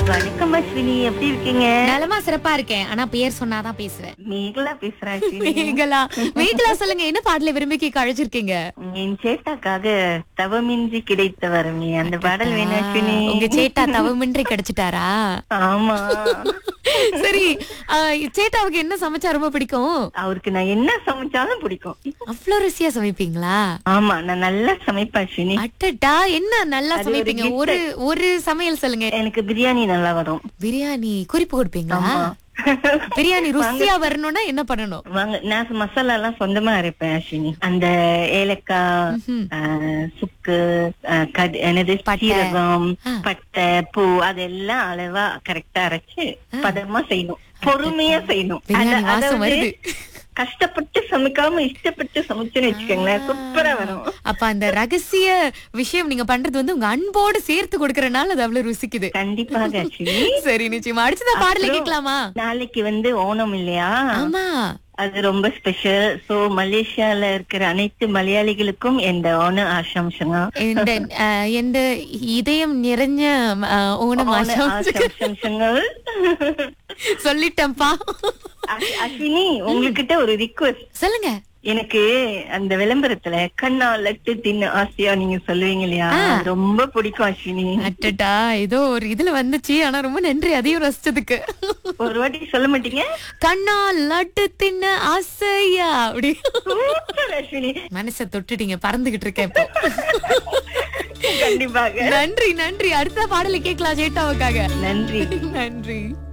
வணக்கம் அஸ்வினி எப்படி இருக்கீங்க நலமா சிறப்பா இருக்கேன் ஆனா பேர் சொன்னாதான் பேசுவேன் மேகலா பேசுறேன் அஸ்வினி மேகலா மேகலா சொல்லுங்க என்ன பாடல விரும்பி கேட்க அழைச்சிருக்கீங்க என் சேட்டாக்காக தவமின்றி கிடைத்த வரமே அந்த பாடல் வேணும் அஸ்வினி உங்க சேட்டா தவமின்றி கிடைச்சிட்டாரா ஆமா சரி ஆ, சேட்டாவுக்கு என்ன சமைச்சா ரொம்ப பிடிக்கும் அவருக்கு நான் என்ன சமைச்சாலும் பிடிக்கும் அவ்வளவு ருசியா சமைப்பீங்களா ஆமா நான் நல்லா சமைப்பேன் அஸ்வினி அட்டடா என்ன நல்லா அது ஒரு சமைப்பீங்க gift. ஒரு ஒரு சமையல் சொல்லுங்க எனக்கு பிரியாணி நல்லா வரும் பிரியாணி குறிப்பு கொடுப்பீங்களா ஆமா பிரியாணி ருசியா வரணும்னா என்ன பண்ணணும் வாங்க நான் மசாலா எல்லாம் சொந்தமா அரைப்பேன் அஸ்வினி அந்த ஏலக்காய் ம்ஹும். ஆ, சுக்கு ஆ, கடு- என்னது சீரகம் ஆ. பட்டை பூ அதெல்லாம் அளவா கரெக்டா அரைச்சு பதமா செய்யணும் பொறுமையா செய்யணும் பிரியாணி அத- வாசம் அதாவது வருது. கஷ்டப்பட்டு சமைக்காம இஷ்டப்பட்டு சமைச்சுன்னு வச்சுக்கோங்களேன் சூப்பரா வரும் அப்ப அந்த ரகசிய விஷயம் நீங்க பண்றது வந்து உங்க அன்போடு சேர்த்து கொடுக்கறனால அது அவ்வளவு ருசிக்குது கண்டிப்பாக ஆக்சுவலி சரி நிச்சயமா அடுத்ததா பாடல கேட்கலாமா நாளைக்கு வந்து ஓணம் இல்லையா ஆமா அது ரொம்ப ஸ்பெஷல் சோ மலேசியால இருக்கிற அனைத்து மலையாளிகளுக்கும் இந்த ஓண ஆசம்சங்க இந்த அஹ், இந்த இதயம் நிறைஞ்ச அஹ், ஓணம் ஓண ஆசம் ஆசம்சங்கள் சொல்லிட்டேன்ப்பா அஸ்- அஸ்வினி உங்ககிட்ட ஒரு ரிக்வெஸ்ட் சொல்லுங்க எனக்கு அந்த விளம்பரத்துல கண்ணா லட்டு தின்னு ஆசையா நீங்க சொல்லுவீங்க இல்லையா அது ரொம்ப பிடிக்கும் அஸ்வினி அட்டட்டா ஏதோ ஒரு இதுல வந்துச்சு ஆனா ரொம்ப நன்றி அதையும் ரசிச்சதுக்கு ஒரு வாட்டி சொல்ல மாட்டீங்க கண்ணா லட்டு தின்ன ஆசையா அப்படி சூப்பர் அஸ்வினி மனசை தொட்டுட்டீங்க பறந்துகிட்டு இருக்கேன் இப்போ கண்டிப்பாக நன்றி நன்றி அடுத்த பாடலை கேட்கலாம் ஜேட்டாவுக்காக நன்றி நன்றி